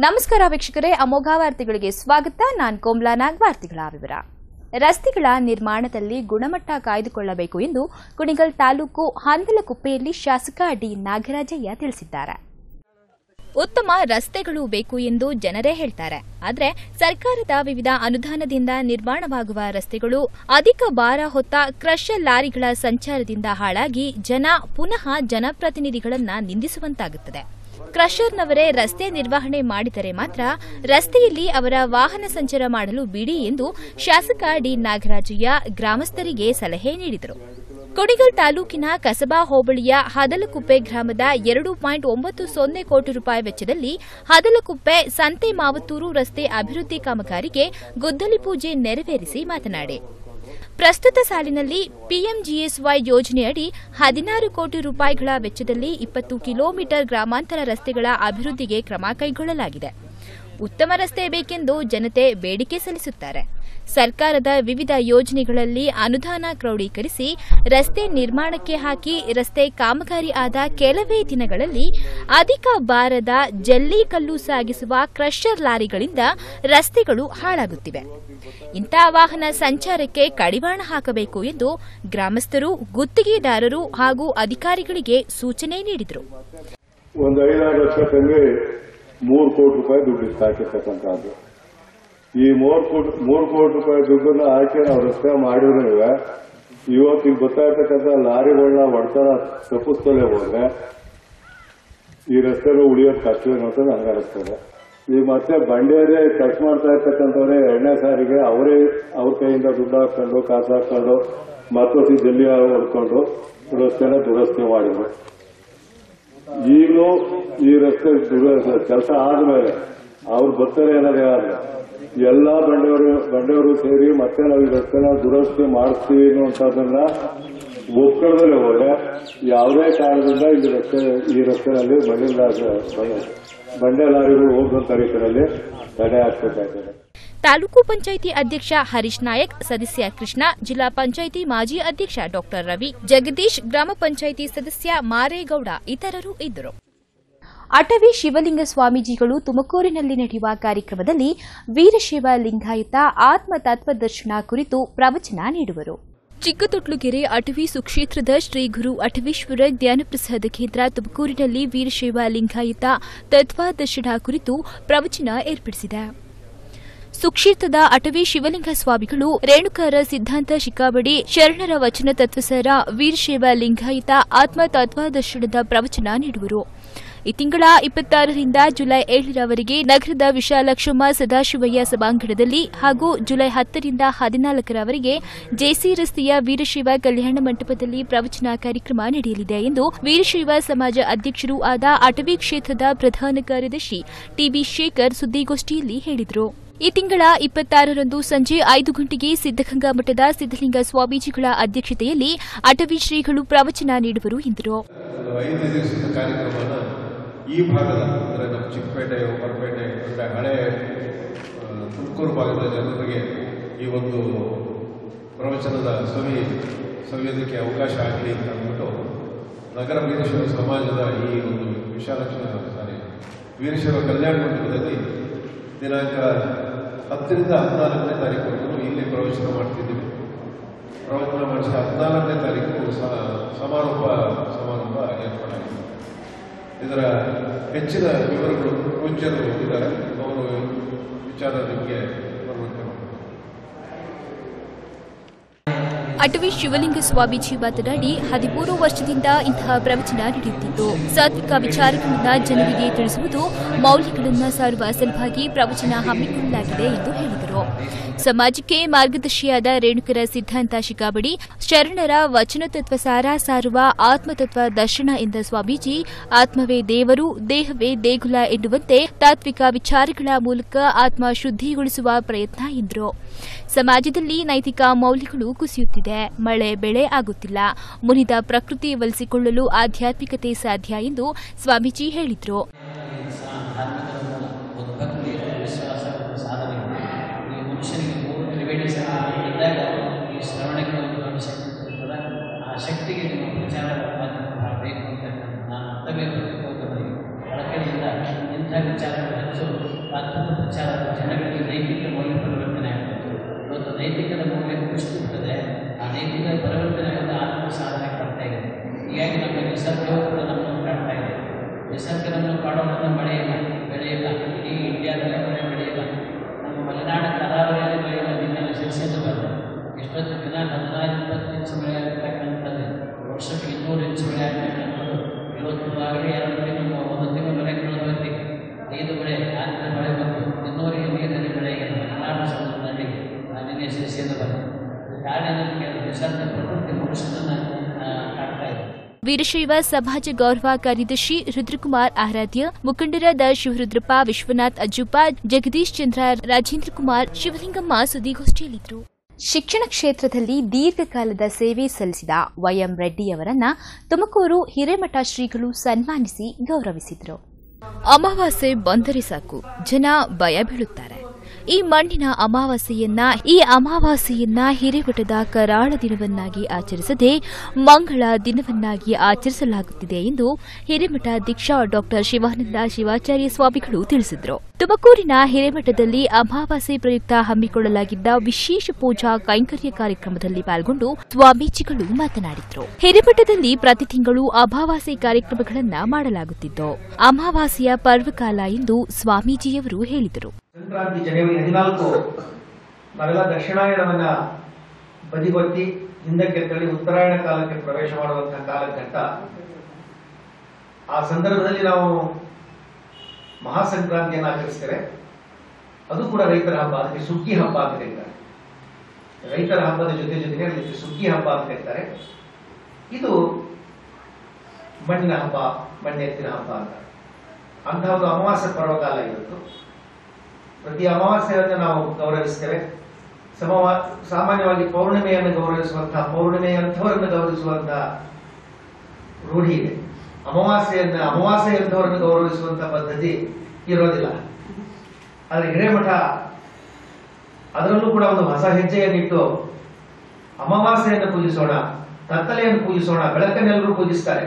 ನಮಸ್ಕಾರ ವೀಕ್ಷಕರೇ ಅಮೋಘ ವಾರ್ತೆಗಳಿಗೆ ಸ್ವಾಗತ ನಾನ್ ಕೋಮ್ಲಾ ನಾಗ್ ವಾರ್ತೆಗಳ ವಿವರ ರಸ್ತೆಗಳ ನಿರ್ಮಾಣದಲ್ಲಿ ಗುಣಮಟ್ಟ ಕಾಯ್ದುಕೊಳ್ಳಬೇಕು ಎಂದು ಕುಣಿಗಲ್ ತಾಲೂಕು ಹಂದಲಕುಪ್ಪೆಯಲ್ಲಿ ಶಾಸಕ ಡಿ ನಾಗರಾಜಯ್ಯ ತಿಳಿಸಿದ್ದಾರೆ ಉತ್ತಮ ರಸ್ತೆಗಳು ಬೇಕು ಎಂದು ಜನರೇ ಹೇಳ್ತಾರೆ ಆದರೆ ಸರ್ಕಾರದ ವಿವಿಧ ಅನುದಾನದಿಂದ ನಿರ್ಮಾಣವಾಗುವ ರಸ್ತೆಗಳು ಅಧಿಕ ಭಾರ ಹೊತ್ತ ಕ್ರಷರ್ ಲಾರಿಗಳ ಸಂಚಾರದಿಂದ ಹಾಳಾಗಿ ಜನ ಪುನಃ ಜನಪ್ರತಿನಿಧಿಗಳನ್ನ ನಿಂದಿಸುವಂತಾಗುತ್ತದೆ ಕ್ರಷರ್ನವರೇ ರಸ್ತೆ ನಿರ್ವಹಣೆ ಮಾಡಿದರೆ ಮಾತ್ರ ರಸ್ತೆಯಲ್ಲಿ ಅವರ ವಾಹನ ಸಂಚಾರ ಮಾಡಲು ಬಿಡಿ ಎಂದು ಶಾಸಕ ಡಿ ನಾಗರಾಜಯ್ಯ ಗ್ರಾಮಸ್ಥರಿಗೆ ಸಲಹೆ ನೀಡಿದರು ಕೊಡಿಗಲ್ ತಾಲೂಕಿನ ಕಸಬಾ ಹೋಬಳಿಯ ಹದಲಕುಪ್ಪೆ ಗ್ರಾಮದ ಎರಡು ಪಾಯಿಂಟ್ ಒಂಬತ್ತು ಸೊನ್ನೆ ಕೋಟಿ ರೂಪಾಯಿ ವೆಚ್ಚದಲ್ಲಿ ಹದಲಕುಪ್ಪೆ ಸಂತೆ ಮಾವತ್ತೂರು ರಸ್ತೆ ಅಭಿವೃದ್ಧಿ ಕಾಮಗಾರಿಗೆ ಗುದ್ದಲಿ ಪೂಜೆ ನೆರವೇರಿಸಿ ಮಾತನಾಡಿ ಪ್ರಸ್ತುತ ಸಾಲಿನಲ್ಲಿ ಪಿಎಂಜಿಎಸ್ವೈ ಯೋಜನೆಯಡಿ ಹದಿನಾರು ಕೋಟಿ ರೂಪಾಯಿಗಳ ವೆಚ್ಚದಲ್ಲಿ ಇಪ್ಪತ್ತು ಕಿಲೋಮೀಟರ್ ಗ್ರಾಮಾಂತರ ರಸ್ತೆಗಳ ಅಭಿವೃದ್ಧಿಗೆ ಕ್ರಮ ಕೈಗೊಳ್ಳಲಾಗಿದೆ ಉತ್ತಮ ರಸ್ತೆ ಬೇಕೆಂದು ಜನತೆ ಬೇಡಿಕೆ ಸಲ್ಲಿಸುತ್ತಾರೆ ಸರ್ಕಾರದ ವಿವಿಧ ಯೋಜನೆಗಳಲ್ಲಿ ಅನುದಾನ ಕ್ರೋಢೀಕರಿಸಿ ರಸ್ತೆ ನಿರ್ಮಾಣಕ್ಕೆ ಹಾಕಿ ರಸ್ತೆ ಕಾಮಗಾರಿ ಆದ ಕೆಲವೇ ದಿನಗಳಲ್ಲಿ ಅಧಿಕ ಭಾರದ ಜಲ್ಲಿ ಕಲ್ಲು ಸಾಗಿಸುವ ಕ್ರಷರ್ ಲಾರಿಗಳಿಂದ ರಸ್ತೆಗಳು ಹಾಳಾಗುತ್ತಿವೆ ಇಂಥ ವಾಹನ ಸಂಚಾರಕ್ಕೆ ಕಡಿವಾಣ ಹಾಕಬೇಕು ಎಂದು ಗ್ರಾಮಸ್ಥರು ಗುತ್ತಿಗೆದಾರರು ಹಾಗೂ ಅಧಿಕಾರಿಗಳಿಗೆ ಸೂಚನೆ ನೀಡಿದರು ಒಂದು ಐದಾರು ಲಕ್ಷದಲ್ಲಿ ಮೂರು ಕೋಟಿ ರೂಪಾಯಿ ದುಡ್ಡು ಇತ್ತು ಹಾಕಿರ್ತಕ್ಕಂಥದ್ದು ಈ ಮೂರು ಕೋಟಿ ಮೂರು ಕೋಟಿ ರೂಪಾಯಿ ದುಡ್ಡನ್ನ ಹಾಕಿ ನಾವು ರಸ್ತೆ ಮಾಡಿದ್ರು ಇವತ್ತು ಈಗ ಗೊತ್ತಾಗ್ತಕ್ಕಂಥ ಲಾರಿಗಳನ್ನ ಹೊಡ್ತಾರ ತಪ್ಪಿಸ್ದಲೇ ಹೋದ್ರೆ ಈ ರಸ್ತೆಗಳು ಉಳಿಯೋದು ಕಷ್ಟವೇನು ಅಂತ ನನಗೆ ಅನಿಸ್ತದೆ ಈಗ ಮತ್ತೆ ಬಂಡೆಯರೇ ಖರ್ಚು ಮಾಡ್ತಾ ಇರ್ತಕ್ಕಂಥವ್ರೆ ಎರಡನೇ ಸಾರಿಗೆ ಅವರೇ ಅವ್ರ ಕೈಯಿಂದ ದುಡ್ಡು ಹಾಕೊಂಡು ಕಾಸು ಹಾಕೊಂಡು ಮತ್ತೊಂದು ಜಲ್ಲಿ ಹೊಡ್ಕೊಂಡು ರಸ್ತೆನ ದುರಸ್ತಿ ಮಾಡಿದ್ರು ಈಗಲೂ ಈ ರಸ್ತೆ ಕೆಲಸ ಆದ್ಮೇಲೆ ಅವ್ರು ಬರ್ತಾರೆ ಅನ್ನೋದೇ ಆದ್ರೆ ಎಲ್ಲಾ ಬಂಡೆಯವರು ಬಂಡೆಯವರು ಸೇರಿ ಮತ್ತೆ ನಾವು ಈ ರಸ್ತೆನ ದುರಸ್ತಿ ಮಾಡಿಸ್ತೀವಿ ಅನ್ನುವಂಥದ್ದನ್ನ ಒಪ್ಕೊಳ್ಳದಲ್ಲೇ ಹೋದ್ರೆ ಯಾವುದೇ ಕಾರಣದಿಂದ ಇಲ್ಲಿ ರಸ್ತೆ ಈ ರಸ್ತೆನಲ್ಲಿ ಬಂಡೆ ಲಾರಿ- ಬಂಡೆ ಲಾರಿಗಳು ಹೋಗುವಂತ ರೀತಿಯಲ್ಲಿ ತಡೆ ಹಾಕ್ಬೇಕಾಗ್ತದೆ ತಾಲೂಕು ಪಂಚಾಯಿತಿ ಅಧ್ಯಕ್ಷ ಹರೀಶ್ ನಾಯಕ್ ಸದಸ್ಯ ಕೃಷ್ಣ ಜಿಲ್ಲಾ ಪಂಚಾಯಿತಿ ಮಾಜಿ ಅಧ್ಯಕ್ಷ ಡಾ ರವಿ ಜಗದೀಶ್ ಗ್ರಾಮ ಪಂಚಾಯಿತಿ ಸದಸ್ಯ ಮಾರೇಗೌಡ ಇತರರು ಇದ್ದರು ಅಟವಿ ಶಿವಲಿಂಗ ಸ್ವಾಮೀಜಿಗಳು ತುಮಕೂರಿನಲ್ಲಿ ನಡೆಯುವ ಕಾರ್ಯಕ್ರಮದಲ್ಲಿ ವೀರಶೈವ ಲಿಂಗಾಯತ ಆತ್ಮ ತತ್ವದರ್ಶನ ಕುರಿತು ಪ್ರವಚನ ನೀಡುವರು ಚಿಕ್ಕತೊಟ್ಲುಗೆರೆ ಅಟವಿ ಸುಕ್ಷೇತ್ರದ ಶ್ರೀ ಗುರು ಅಟವೀಶ್ವರ ಜ್ಞಾನಪ್ರಸಾದ ಕೇಂದ್ರ ತುಮಕೂರಿನಲ್ಲಿ ವೀರಶೈವ ಲಿಂಗಾಯತ ತತ್ವಾದರ್ಶನ ಕುರಿತು ಪ್ರವಚನ ಏರ್ಪಡಿಸಿದೆ ಸುಕ್ಷೇತ್ರದ ಅಟವಿ ಶಿವಲಿಂಗ ಸ್ವಾಮಿಗಳು ರೇಣುಕಾರ ಸಿದ್ದಾಂತ ಶಿಕಾಬಡಿ ಶರಣರ ವಚನ ತತ್ವಸಾರ ವೀರಶೈವ ಲಿಂಗಾಯತ ಆತ್ಮ ತತ್ವಾದರ್ಶನದ ಪ್ರವಚನ ನೀಡುವರು ಈ ತಿಂಗಳ ಇಪ್ಪತ್ತಾರರಿಂದ ಜುಲೈ ಏಳರವರೆಗೆ ನಗರದ ವಿಶಾಲಕ್ಷಮ್ಮ ಸದಾಶಿವಯ್ಯ ಸಭಾಂಗಣದಲ್ಲಿ ಹಾಗೂ ಜುಲೈ ಹತ್ತರಿಂದ ಹದಿನಾಲ್ಕರವರೆಗೆ ಜೆಸಿ ರಸ್ತೆಯ ವೀರಶೈವ ಕಲ್ಯಾಣ ಮಂಟಪದಲ್ಲಿ ಪ್ರವಚನ ಕಾರ್ಯಕ್ರಮ ನಡೆಯಲಿದೆ ಎಂದು ವೀರಶೈವ ಸಮಾಜ ಅಧ್ಯಕ್ಷರೂ ಆದ ಅಟವಿ ಕ್ಷೇತ್ರದ ಪ್ರಧಾನ ಕಾರ್ಯದರ್ಶಿ ಟಿಬಿ ಶೇಖರ್ ಸುದ್ದಿಗೋಷ್ಠಿಯಲ್ಲಿ ಹೇಳಿದರು ಈ ತಿಂಗಳ ಇಪ್ಪತ್ತಾರರಂದು ಸಂಜೆ ಐದು ಗಂಟೆಗೆ ಸಿದ್ದಗಂಗಾ ಮಠದ ಸಿದ್ದಲಿಂಗ ಸ್ವಾಮೀಜಿಗಳ ಅಧ್ಯಕ್ಷತೆಯಲ್ಲಿ ಅಟವಿ ಶ್ರೀಗಳು ಪ್ರವಚನ ನೀಡುವರು ಎಂದರು ಒಂದು ಐದು ದಿವಸದ ಕಾರ್ಯಕ್ರಮನ ಈ ಭಾಗದ ಅಂದರೆ ನಮ್ಮ ಚಿಕ್ಕಪೇಟೆ ಹೊರಪೇಟೆ ಅಂದರೆ ಹಳೆ ಆ, ತುಮಕೂರು ಭಾಗದ ಜನರಿಗೆ ಈ ಒಂದು ಪ್ರವಚನದ ಸವಿ ಸವಿಯೋದಕ್ಕೆ ಅವಕಾಶ ಆಗಲಿ ಅಂತ ಅಂದ್ಬಿಟ್ಟು ನಗರ ವೀರಶೈವ ಸಮಾಜದ ಈ ಒಂದು ವಿಶಾಲಕ್ಷಣ ಸಾರಿ ವೀರಶೈವ ಕಲ್ಯಾಣ ಮಂಟಪದಲ್ಲಿ ದಿನಾಂಕ ಹತ್ತರಿಂದ ಹದಿನಾಲ್ಕನೇ ತಾರೀಕುವರೆಗೂ ಇಲ್ಲಿ ಪ್ರವಚನ ಮಾಡ್ತಿದ್ದೀವಿ ಪ್ರವಚನ ಮಾಡಿಸಿ ಹದಿನಾಲ್ಕನೇ ತಾರೀಕು ಸ- ಸಮಾರೋಪ ಸಮಾರಂಭ ಏರ್ಪಾಡಾಗಿದೆ ಇದರ ಹೆಚ್ಚಿನ ವಿವರಗಳು ಪೂಜ್ಯರು ಇದ್ದಾರೆ ಅವರು ವಿಚಾರ ನಿಮಗೆ ಬರುವಂತೆ ಮಾಡ್ತಾರೆ ಅಟವಿ ಶಿವಲಿಂಗ ಸ್ವಾಮೀಜಿ ಮಾತನಾಡಿ ಹದಿಮೂರು ವರ್ಷದಿಂದ ಇಂತಹ ಪ್ರವಚನ ನಡೆಯುತ್ತಿದ್ದು ಸಾತ್ವಿಕ ವಿಚಾರಗಳನ್ನ ಜನರಿಗೆ ತಿಳಿಸುವುದು ಮೌಲ್ಯಗಳನ್ನು ಸಾರುವ ಸಲುವಾಗಿ ಪ್ರವಚನ ಹಮ್ಮಿಕೊಳ್ಳಲಾಗಿದೆ ಎಂದು ಹೇಳಿದರು ಸಮಾಜಕ್ಕೆ ಮಾರ್ಗದರ್ಶಿಯಾದ ರೇಣುಕರ ಸಿದ್ದಾಂತ ಶಿಕಾಬಡಿ ಶರಣರ ವಚನ ತತ್ವ ಸಾರ ಸಾರುವ ಆತ್ಮತತ್ವ ದರ್ಶನ ಎಂದ ಸ್ವಾಮೀಜಿ ಆತ್ಮವೇ ದೇವರು ದೇಹವೇ ದೇಗುಲ ಎನ್ನುವಂತೆ ತಾತ್ವಿಕ ವಿಚಾರಗಳ ಮೂಲಕ ಆತ್ಮ ಶುದ್ಧಿಗೊಳಿಸುವ ಪ್ರಯತ್ನ ಎಂದರು ಸಮಾಜದಲ್ಲಿ ನೈತಿಕ ಮೌಲ್ಯಗಳು ಕುಸಿಯುತ್ತಿದೆ ಮಳೆ ಬೆಳೆ ಆಗುತ್ತಿಲ್ಲ ಮುನಿದ ಪ್ರಕೃತಿ ಒಲಿಸಿಕೊಳ್ಳಲು ಆಧ್ಯಾತ್ಮಿಕತೆ ಸಾಧ್ಯ ಎಂದು ಸ್ವಾಮೀಜಿ ಹೇಳಿದರು ಧಾರ್ಮಿಕ ಭಕ್ತಿ ವಿಶ್ವಾಸ ಮತ್ತು ಸಾಧನೆಗಳು ಈ ಮನುಷ್ಯನಿಗೆ ಮೂರು ತ್ರಿವೇಣಿ ಸಂಗತಿ ಇದ್ದಾಗ ಈ ಶ್ರವಣಕ್ಕೆ ಒಂದು ದೊಡ್ಡ ಶಕ್ತಿ ಇರ್ತದೆ ಆ ಶಕ್ತಿಗೆ ನಿಮ್ಮ ಪ್ರಚಾರ ಮಾಧ್ಯಮ ಬಹಳ ಬೇಕು ಅಂತ ನಾನು ಅರ್ಥವೇ ಪ್ರತಿಬೋಧನೆ ಕಳಕಳಿಯಿಂದ ಇಂಥ ವಿಚಾರಗಳು ಹೆಚ್ಚು ನೈತಿಕದ ಮೌಲ್ಯ ಕುಸಿದುಬಿಟ್ಟದೆ ಆ ನೈತಿಕ ಪರಿವರ್ತನೆ ಆಗೋದು ಆತ್ಮ ಸಾಧನೆ ಕಾಡ್ತಾ ಇದೆ ಹೀಗಾಗಿ ನಮ್ಮ ನಿಸರ್ಗವು ಕೂಡ ನಮ್ಮನ್ನು ಕಾಡ್ತಾ ಇದೆ ನಿಸರ್ಗ ನಮ್ಮನ್ನು ಕಾಡೋದ್ರಿಂದ ಮಳೆ ಇಲ್ಲ ಬೆಳೆ ಇಲ್ಲ ಇಡೀ ಇಂಡಿಯಾದಲ್ಲೇ ಮಳೆ ಬೆಳೆಯಿಲ್ಲ ನಮ್ಮ ಮಲೆನಾಡ ಕರಾವಳಿಯಲ್ಲಿ ಬೆಳೆಯುವ ದಿನ ಶಿರ್ಸಿದ್ದು ಬಂದ ಎಷ್ಟೊತ್ತು ದಿನ ಹದಿನಾರು ಇಪ್ಪತ್ತು ಇಂಚು ಮಳೆ ಆಗ್ತಕ್ಕಂಥದ್ದು ವರ್ಷಕ್ಕೆ ಇನ್ನೂರು ಇಂಚು ಮಳೆ ಆಗ್ತಕ್ಕಂಥದ್ದು ಇವತ್ತು ಆಗಲೇ ಎರಡು ತಿಂಗಳು ಒಂದು ತಿಂಗಳು ಮಳೆ ಕಳೆದೋಯ್ತು ಐದು ಬೆಳೆ ಆದ್ರೆ ಮಳೆ ಬಂತು ಇನ್ನೂರಿಗೆ ನೀರಿನಲ್ಲಿ ಬೆಳೆ ಈಗ ಮಲೆನಾಡ ಸಮುದ್ರದಲ್ಲಿ ಆ ನಿನ್ನೆ ಶಿರ್ಸಿದ್ದು ಬಂದ ಕಾರಣ ಏನಂತ ನಿಸರ್ಗ ಪ್ರಕೃತಿ ಮನುಷ್ಯನನ್ನ ಆ, ಕಾಡ್ತಾ ಇದೆ ವೀರಶೈವ ಸಮಾಜ ಗೌರವ ಕಾರ್ಯದರ್ಶಿ ರುದ್ರಕುಮಾರ್ ಆರಾಧ್ಯ ಮುಖಂಡರಾದ ಶಿವರುದ್ರಪ್ಪ ವಿಶ್ವನಾಥ್ ಅಜ್ಜುಪ್ಪ ಜಗದೀಶ್ ಚಂದ್ರ ರಾಜೇಂದ್ರ ಕುಮಾರ್ ಶಿವಲಿಂಗಮ್ಮ ಸುದ್ದಿಗೋಷ್ಠಿಯಲ್ಲಿದ್ದರು ಶಿಕ್ಷಣ ಕ್ಷೇತ್ರದಲ್ಲಿ ದೀರ್ಘಕಾಲದ ಸೇವೆ ಸಲ್ಲಿಸಿದ ವೈಎಂ ರೆಡ್ಡಿಯವರನ್ನ ತುಮಕೂರು ಹಿರೇಮಠ ಶ್ರೀಗಳು ಸನ್ಮಾನಿಸಿ ಗೌರವಿಸಿದರು ಅಮಾವಾಸ್ಯೆ ಬಂದರೆ ಸಾಕು ಜನ ಭಯ ಬೀಳುತ್ತಾರೆ ಈ ಮಣ್ಣಿನ ಅಮಾವಾಸ್ಯೆಯನ್ನ ಈ ಅಮಾವಾಸ್ಯೆಯನ್ನ ಹಿರೇಮಠದ ಕರಾಳ ದಿನವನ್ನಾಗಿ ಆಚರಿಸದೆ ಮಂಗಳ ದಿನವನ್ನಾಗಿ ಆಚರಿಸಲಾಗುತ್ತಿದೆ ಎಂದು ಹಿರೇಮಠ ದೀಕ್ಷಾ ಡಾಕ್ಟರ್ ಶಿವಾನಂದ ಶಿವಾಚಾರ್ಯ ಸ್ವಾಮಿಗಳು ತಿಳಿಸಿದರು ತುಮಕೂರಿನ ಹಿರೇಮಠದಲ್ಲಿ ಅಮಾವಾಸ್ಯೆ ಪ್ರಯುಕ್ತ ಹಮ್ಮಿಕೊಳ್ಳಲಾಗಿದ್ದ ವಿಶೇಷ ಪೂಜಾ ಕೈಂಕರ್ಯ ಕಾರ್ಯಕ್ರಮದಲ್ಲಿ ಪಾಲ್ಗೊಂಡು ಸ್ವಾಮೀಜಿಗಳು ಮಾತನಾಡಿದರು ಹಿರೇಮಠದಲ್ಲಿ ಪ್ರತಿ ತಿಂಗಳು ಅಮಾವಾಸ್ಯೆ ಕಾರ್ಯಕ್ರಮಗಳನ್ನ ಮಾಡಲಾಗುತ್ತಿದ್ದು ಅಮಾವಾಸ್ಯೆಯ ಪರ್ವಕಾಲ ಎಂದು ಸ್ವಾಮೀಜಿಯವರು ಹೇಳಿದರು ಸಂಕ್ರಾಂತಿ ಜನವರಿ ಹದಿನಾಲ್ಕು ನಾವೆಲ್ಲ ದಕ್ಷಿಣಾಯನವನ್ನ ಬದಿಗೊತ್ತಿ ಹಿಂದಕ್ಕೆ ತಳ್ಳಿ ಉತ್ತರಾಯಣ ಕಾಲಕ್ಕೆ ಪ್ರವೇಶ ಮಾಡುವಂತಹ ಕಾಲಘಟ್ಟ ಆ ಸಂದರ್ಭದಲ್ಲಿ ನಾವು ಮಹಾಸಂಕ್ರಾಂತಿಯನ್ನು ಆಚರಿಸ್ತೇವೆ ಅದು ಕೂಡ ರೈತರ ಹಬ್ಬ ಅದಕ್ಕೆ ಸುಗ್ಗಿ ಹಬ್ಬ ಅಂತ ಕರೀತಾರೆ ರೈತರ ಹಬ್ಬದ ಜೊತೆ ಜೊತೆಗೆ ಅದಕ್ಕೆ ಸುಗ್ಗಿ ಹಬ್ಬ ಅಂತ ಕರೀತಾರೆ ಇದು ಮಣ್ಣಿನ ಹಬ್ಬ ಮಣ್ಣೆತ್ತಿನ ಹಬ್ಬ ಅಂತ ಅಂತಹ ಒಂದು ಅಮಾವಾಸ್ಯ ಪರ್ವಕಾಲ ಇವತ್ತು ಪ್ರತಿ ಅಮಾವಾಸ್ಯೆಯನ್ನು ನಾವು ಗೌರವಿಸ್ತೇವೆ ಸಮವ ಸಾಮಾನ್ಯವಾಗಿ ಪೌರ್ಣಿಮೆಯನ್ನು ಗೌರವಿಸುವಂತಹ ಪೌರ್ಣಿಮೆ ಅಂಥವರನ್ನು ಗೌರವಿಸುವಂತಹ ರೂಢಿ ಇದೆ ಅಮಾವಾಸ್ಯೆಯನ್ನ ಅಮಾವಾಸ್ಯೆ ಅಂಥವರನ್ನು ಗೌರವಿಸುವಂತಹ ಪದ್ಧತಿ ಇರೋದಿಲ್ಲ ಆದರೆ ಹಿರೇಮಠ ಅದರಲ್ಲೂ ಕೂಡ ಒಂದು ಹೊಸ ಹೆಜ್ಜೆಯನ್ನಿಟ್ಟು ಅಮಾವಾಸ್ಯೆಯನ್ನು ಪೂಜಿಸೋಣ ಕತ್ತಲೆಯನ್ನು ಪೂಜಿಸೋಣ ಬೆಳಕನ್ನೆಲ್ಲರೂ ಪೂಜಿಸ್ತಾರೆ